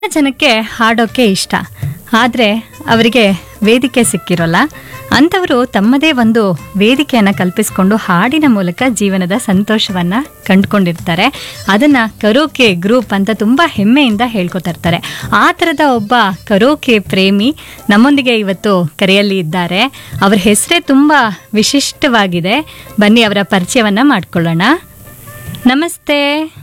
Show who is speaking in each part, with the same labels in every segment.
Speaker 1: ಜನಕ್ಕೆ ಹಾಡೋಕ್ಕೆ ಇಷ್ಟ ಆದರೆ ಅವರಿಗೆ ವೇದಿಕೆ ಸಿಕ್ಕಿರೋಲ್ಲ ಅಂಥವರು ತಮ್ಮದೇ ಒಂದು ವೇದಿಕೆಯನ್ನು ಕಲ್ಪಿಸಿಕೊಂಡು ಹಾಡಿನ ಮೂಲಕ ಜೀವನದ ಸಂತೋಷವನ್ನು ಕಂಡುಕೊಂಡಿರ್ತಾರೆ ಅದನ್ನು ಕರೋಕೆ ಗ್ರೂಪ್ ಅಂತ ತುಂಬ ಹೆಮ್ಮೆಯಿಂದ ಹೇಳ್ಕೊತಾ ಇರ್ತಾರೆ ಆ ಥರದ ಒಬ್ಬ ಕರೋಕೆ ಪ್ರೇಮಿ ನಮ್ಮೊಂದಿಗೆ ಇವತ್ತು ಕರೆಯಲ್ಲಿ ಇದ್ದಾರೆ ಅವರ ಹೆಸರೇ ತುಂಬ ವಿಶಿಷ್ಟವಾಗಿದೆ ಬನ್ನಿ ಅವರ ಪರಿಚಯವನ್ನು ಮಾಡ್ಕೊಳ್ಳೋಣ ನಮಸ್ತೆ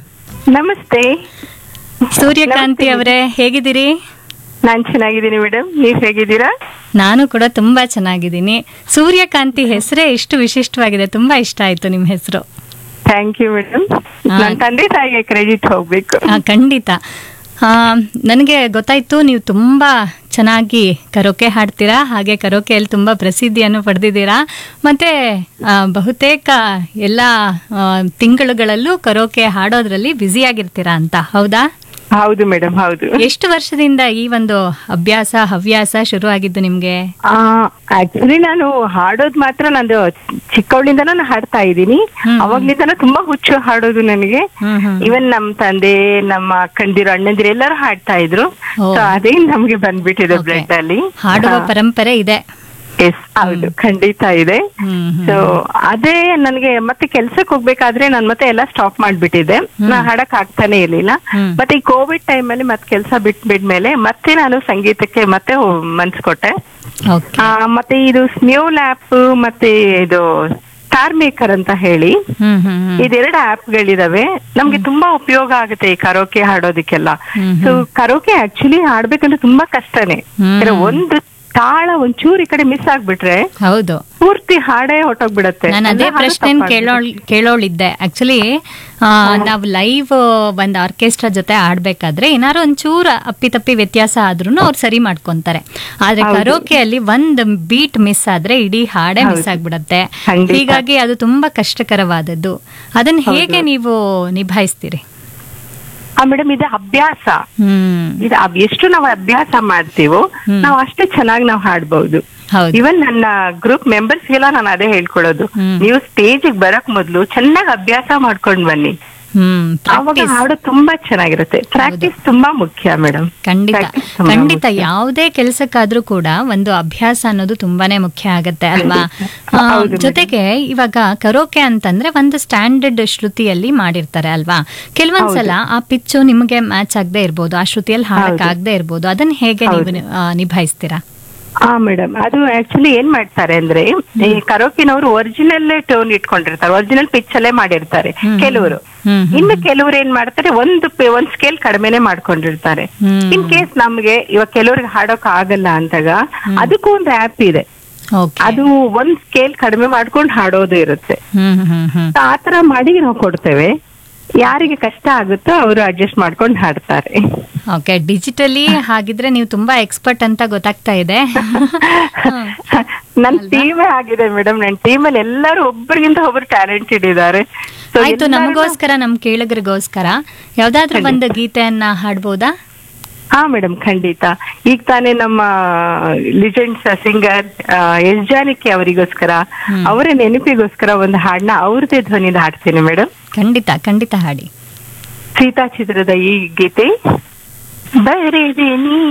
Speaker 2: ನಮಸ್ತೆ
Speaker 1: ಸೂರ್ಯಕಾಂತಿ ಅವರೇ ಹೇಗಿದ್ದೀರಿ
Speaker 2: ನಾನ್ ಚೆನ್ನಾಗಿದ್ದೀನಿ ಮೇಡಮ್ ನೀವ್ ಹೇಗಿದ್ದೀರಾ
Speaker 1: ನಾನು ಕೂಡ ತುಂಬಾ ಚೆನ್ನಾಗಿದ್ದೀನಿ ಸೂರ್ಯಕಾಂತಿ ಹೆಸರೇ ಇಷ್ಟು ವಿಶಿಷ್ಟವಾಗಿದೆ ತುಂಬಾ ಇಷ್ಟ ಆಯ್ತು ನಿಮ್ಮ ಹೆಸರು
Speaker 2: ಥ್ಯಾಂಕ್ ಯು ಮೇಡಮ್ ನನ್ನ ತಂದೆ ತಾಯಿಗೆ ಕ್ರೆಡಿಟ್ ಹೋಗ್ಬೇಕು
Speaker 1: ಖಂಡಿತ ಆ, ನನಗೆ ಗೊತ್ತಾಯ್ತು ನೀವು ತುಂಬಾ ಚೆನ್ನಾಗಿ ಕರೋಕೆ ಹಾಡ್ತೀರಾ ಹಾಗೆ ಕರೋಕೆಯಲ್ಲಿ ತುಂಬಾ ಪ್ರಸಿದ್ಧಿಯನ್ನು ಪಡೆದಿದ್ದೀರಾ ಮತ್ತೆ ಆ, ಬಹುತೇಕ ಎಲ್ಲ ಆ, ತಿಂಗಳುಗಳಲ್ಲೂ ಕರೋಕೆ ಹಾಡೋದ್ರಲ್ಲಿ ಬ್ಯುಸಿಯಾಗಿರ್ತೀರಾ ಅಂತ ಹೌದಾ
Speaker 2: ಹೌದು ಮೇಡಮ್ ಹೌದು
Speaker 1: ಎಷ್ಟು ವರ್ಷದಿಂದ ಈ ಒಂದು ಅಭ್ಯಾಸ ಹವ್ಯಾಸ ಶುರು ಆಗಿದ್ದು ನಿಮ್ಗೆ
Speaker 2: ಆಕ್ಚುಲಿ ನಾನು ಹಾಡೋದ್ ಮಾತ್ರ ನಂದು ಚಿಕ್ಕವಳಿಂದ ನಾನು ಹಾಡ್ತಾ ಇದ್ದೀನಿ
Speaker 1: ಹ್ಮ್.
Speaker 2: ಅವಾಗ್ಲಿಂದ ತುಂಬಾ ಹುಚ್ಚು ಹಾಡೋದು ನನಗೆ
Speaker 1: ಹ್ಮ್ ಹ್ಮ್
Speaker 2: ಇವನ್ ನಮ್ ತಂದೆ ನಮ್ಮ ಅಕ್ಕಂದಿರು ಅಣ್ಣಂದಿರು ಎಲ್ಲರೂ ಹಾಡ್ತಾ ಇದ್ರು
Speaker 1: ಓ.
Speaker 2: ಸೊ ಅದೇ ನಮ್ಗೆ ಬಂದ್ಬಿಟ್ಟಿದೆ
Speaker 1: Okay.
Speaker 2: ಬ್ಲಡ್ ಅಲ್ಲಿ
Speaker 1: ಹಾಡುವ ಪರಂಪರೆ ಇದೆ
Speaker 2: ಎಸ್ ಹೌದು ಖಂಡಿತ ಇದೆ
Speaker 1: ಹ್ಮ್ ಹ್ಮ್.
Speaker 2: ಸೊ ಅದೇ ನನಗೆ ಮತ್ತೆ ಕೆಲ್ಸಕ್ಕೆ ಹೋಗ್ಬೇಕಾದ್ರೆ ನಾನು ಮತ್ತೆ ಎಲ್ಲ ಸ್ಟಾಪ್ ಮಾಡ್ಬಿಟ್ಟಿದ್ದೆ ನಾ ಹಾಡಕ್ ಆಗ್ತಾನೆ ಇರ್ಲಿಲ್ಲ
Speaker 1: ಹ್ಮ್.
Speaker 2: ಮತ್ತೆ ಈ ಕೋವಿಡ್ ಟೈಮ್ ಅಲ್ಲಿ ಮತ್ತೆ ಕೆಲಸ ಬಿಟ್ ಬಿದ್ಮೇಲೆ ಮತ್ತೆ ನಾನು ಸಂಗೀತಕ್ಕೆ ಮತ್ತೆ ಹೋ- ಮನ್ಸ್ ಕೊಟ್ಟೆ
Speaker 1: ಓಕೆ
Speaker 2: ಆ, ಮತ್ತೆ ಇದು ಸ್ನ್ಯೂ ಲ್ಯಾಪ್ ಮತ್ತೆ ಇದು ಸ್ಟಾರ್ ಮೇಕರ್ ಅಂತ ಹೇಳಿ
Speaker 1: ಹ್ಮ್ ಹ್ಮ್ ಹ್ಮ್
Speaker 2: ಇದೆರಡು ಆಪ್ ಗಳಿದಾವೆ ನಮ್ಗೆ ತುಂಬಾ ಉಪಯೋಗ ಆಗುತ್ತೆ ಈ ಕರೋಕೆ ಹಾಡೋದಕ್ಕೆಲ್ಲ
Speaker 1: ಹ್ಮ್
Speaker 2: ಸೊ ಕರೋಕೆ ಆಕ್ಚುಲಿ ಹಾಡ್ಬೇಕಂದ್ರೆ ತುಂಬಾ ಕಷ್ಟನೇ
Speaker 1: ಹ್ಮ್.
Speaker 2: ಅಂದ್ರೆ ಒಂದು ತಾಳ ಒಂಚೂರು ಈ ಕಡೆ ಮಿಸ್ ಆಗ್ಬಿಟ್ರೆ
Speaker 1: ಹೌದು
Speaker 2: ಪೂರ್ತಿ ಹಾಡೇ ಹೊಟ್ಟೋಗ್ಬಿಡತ್ತೆ
Speaker 1: ನಾನು ಅದೇ
Speaker 2: ಅಂದ್ರೆ ಹಾಡು
Speaker 1: ಪ್ರಶ್ನೆ
Speaker 2: ತಪ್ಪಾಗ್ಬಿಡುತ್ತೆ.
Speaker 1: ಕೇಳೋಳ್ ಕೇಳೋಳಿದ್ದೆ ಆಕ್ಚುಲಿ ನಾವು ಲೈವ್ ಒಂದು ಆರ್ಕೆಸ್ಟ್ರಾ ಜೊತೆ ಆಡ್ಬೇಕಾದ್ರೆ ಏನಾರು ಒಂಚೂರು ಅಪ್ಪಿತಪ್ಪಿ ವ್ಯತ್ಯಾಸ ಆದ್ರೂ ಅವ್ರು ಸರಿ ಮಾಡ್ಕೊಂತಾರೆ ಆದ್ರೆ
Speaker 2: ಹೌದು.
Speaker 1: ಕರೋಕೆಯಲ್ಲಿ ಒಂದ್ ಬೀಟ್ ಮಿಸ್ ಆದ್ರೆ ಇಡೀ ಹಾಡೇ ಮಿಸ್
Speaker 2: ಹೌದು.
Speaker 1: ಆಗ್ಬಿಡತ್ತೆ
Speaker 2: ಖಂಡಿತ.
Speaker 1: ಹೀಗಾಗಿ ಅದು ತುಂಬಾ ಕಷ್ಟಕರವಾದದ್ದು ಅದನ್ನ ಹೇಗೆ ನೀವು ನಿಭಾಯಿಸ್ತೀರಿ
Speaker 2: ಆ ಮೇಡಮ್ ಇದು ಅಭ್ಯಾಸ
Speaker 1: ಹ್ಮ್
Speaker 2: ಇದು ಅಬ್- ಎಷ್ಟು ನಾವು ಅಭ್ಯಾಸ ಮಾಡ್ತೀವೋ
Speaker 1: ಹ್ಮ್.
Speaker 2: ನಾವು ಅಷ್ಟೇ ಚೆನ್ನಾಗಿ ನಾವು ಹಾಡ್ಬಹುದು
Speaker 1: ಹೌದು
Speaker 2: ಇವನ್ ನನ್ನ ಗ್ರೂಪ್ ಮೆಂಬರ್ಸ್ಗೆಲ್ಲ ನಾನು ಅದೇ ಹೇಳ್ಕೊಳ್ಳೋದು
Speaker 1: ಹ್ಮ್.
Speaker 2: ನೀವು ಸ್ಟೇಜ್ ಬರಕ್ ಮೊದ್ಲು ಚೆನ್ನಾಗಿ ಅಭ್ಯಾಸ ಮಾಡ್ಕೊಂಡ್ ಬನ್ನಿ
Speaker 1: ಹ್ಮ್
Speaker 2: ಅವಾಗ
Speaker 1: ಪ್ರಾಕ್ಟೀಸ್
Speaker 2: ಹಾಡು ತುಂಬಾ ಚೆನ್ನಾಗಿರುತ್ತೆ ಪ್ರಾಕ್ಟೀಸ್ ತುಂಬಾ ಮುಖ್ಯ ಮೇಡಮ್
Speaker 1: ಖಂಡಿತ
Speaker 2: Practice ತುಂಬಾ
Speaker 1: ಖಂಡಿತ
Speaker 2: ಮುಖ್ಯ.
Speaker 1: ಯಾವುದೇ ಕೆಲಸಕ್ಕಾದ್ರೂ ಕೂಡ ಒಂದು ಅಭ್ಯಾಸ ಅನ್ನೋದು ತುಂಬಾನೇ ಮುಖ್ಯ ಆಗತ್ತೆ ಅಲ್ವಾ
Speaker 2: ಖಂಡಿತ.
Speaker 1: ಆ,
Speaker 2: ಹೌದು madam.
Speaker 1: ಜೊತೆಗೆ ಇವಾಗ ಕರೋಕೆ ಅಂತಂದ್ರೆ ಒಂದು ಸ್ಟ್ಯಾಂಡರ್ಡ್ ಶ್ರುತಿಯಲ್ಲಿ ಮಾಡಿರ್ತಾರೆ ಅಲ್ವಾ ಕೆಲವೊಂದ್ಸಲ ಆ ಪಿಚ್ಚು ನಿಮಗೆ ಮ್ಯಾಚ್ ಆಗದೆ ಇರ್ಬೋದು ಆ ಶ್ರುತಿಯಲ್ಲಿ ಹಾಡಕ್
Speaker 2: ಹೌದು.
Speaker 1: ಆಗದೆ ಇರ್ಬೋದು ಅದನ್ನ ಹೇಗೆ ನೀವು
Speaker 2: ಹೌದು.
Speaker 1: ನಿ- ಆ, ನಿಭಾಯಿಸ್ತೀರಾ
Speaker 2: ಹಾ ಮೇಡಮ್ ಅದು ಆಕ್ಚುಲಿ ಏನ್ ಮಾಡ್ತಾರೆ ಅಂದ್ರೆ ಈ ಕರೋಕಿನವರು ಒರಿಜಿನಲ್ ಟೋನ್ ಇಟ್ಕೊಂಡಿರ್ತಾರೆ ಒರಿಜಿನಲ್ ಪಿಚ್ ಅಲ್ಲೇ ಮಾಡಿರ್ತಾರೆ
Speaker 1: ಹ್ಮ್.
Speaker 2: ಕೆಲವರು
Speaker 1: ಹ್ಮ್, ಹ್ಮ್.
Speaker 2: ಇನ್ನು ಕೆಲವರು ಏನ್ ಮಾಡ್ತಾರೆ ಒಂದು ಪೆ- ಒಂದ್ ಸ್ಕೇಲ್ ಕಡಿಮೆನೆ ಮಾಡ್ಕೊಂಡಿರ್ತಾರೆ
Speaker 1: ಹ್ಮ್.
Speaker 2: ಇನ್ ಕೇಸ್ ನಮ್ಗೆ ಇವಾಗ ಕೆಲವ್ರಿಗೆ ಹಾಡೋಕ್ ಆಗಲ್ಲ ಅಂತಾಗ ಅದಕ್ಕೂ ಒಂದು ಆಪ್ ಇದೆ
Speaker 1: ಓಕೆ
Speaker 2: ಅದು ಒಂದ್ ಸ್ಕೇಲ್ ಕಡಿಮೆ ಮಾಡ್ಕೊಂಡು ಹಾಡೋದು ಇರುತ್ತೆ
Speaker 1: ಹ್ಮ್ ಹ್ಮ್ ಹ್ಮ್
Speaker 2: ಆ ತರ ಮಾಡಿ ನಾವು ಕೊಡ್ತೇವೆ ಯಾರಿಗೆ ಕಷ್ಟ ಆಗುತ್ತೋ ಅವರು ಅಡ್ಜಸ್ಟ್ ಮಾಡ್ಕೊಂಡು ಹಾಡ್ತಾರೆ
Speaker 1: ಓಕೆ ಡಿಜಿಟಲಿ ಹಾಗಿದ್ರೆ ನೀವು ತುಂಬಾ ಎಕ್ಸ್ಪರ್ಟ್ ಅಂತ ಗೊತ್ತಾಗ್ತಾ ಇದೆ
Speaker 2: ನನ್ ಟೀಮೇ ಆಗಿದೆ ಮೇಡಮ್ ನನ್ ಟೀಮಲ್ಲಿ ಎಲ್ಲರೂ ಒಬ್ಬರಿಗಿಂತ ಒಬ್ರು ಟ್ಯಾಲೆಂಟೆಡ್ ಇದ್ದಾರೆ So
Speaker 1: ಆಯ್ತು
Speaker 2: ಎಲ್ಲರೂ-
Speaker 1: ನಮಗೋಸ್ಕರ ನಮ್ ಕೇಳಿಗ್ರಿಗೋಸ್ಕರ ಯಾವ್ದಾದ್ರು ಒಂದು ಗೀತೆಯನ್ನ ಹಾಡ್ಬೋದಾ
Speaker 2: ಹಾ ಮೇಡಮ್ ಖಂಡಿತ ಈಗ ತಾನೇ ನಮ್ಮ ಲಿಜೆಂಡ್ಸ್ ಸಿಂಗರ್ ಎಸ್ ಜಾನಕಿ ಅವರಿಗೋಸ್ಕರ
Speaker 1: ಹ್ಮ್.
Speaker 2: ಅವರ ನೆನಪಿಗೋಸ್ಕರ ಒಂದು ಹಾಡನ್ನ ಅವ್ರದೇ ಧ್ವನಿಯಿಂದ ಹಾಡ್ತೀನಿ ಮೇಡಮ್
Speaker 1: ಖಂಡಿತ ಖಂಡಿತ ಹಾಡಿ
Speaker 2: ಸೀತಾ ಚಿತ್ರದ ಈ ಗೀತೆ ಬರೆದೆ ನೀ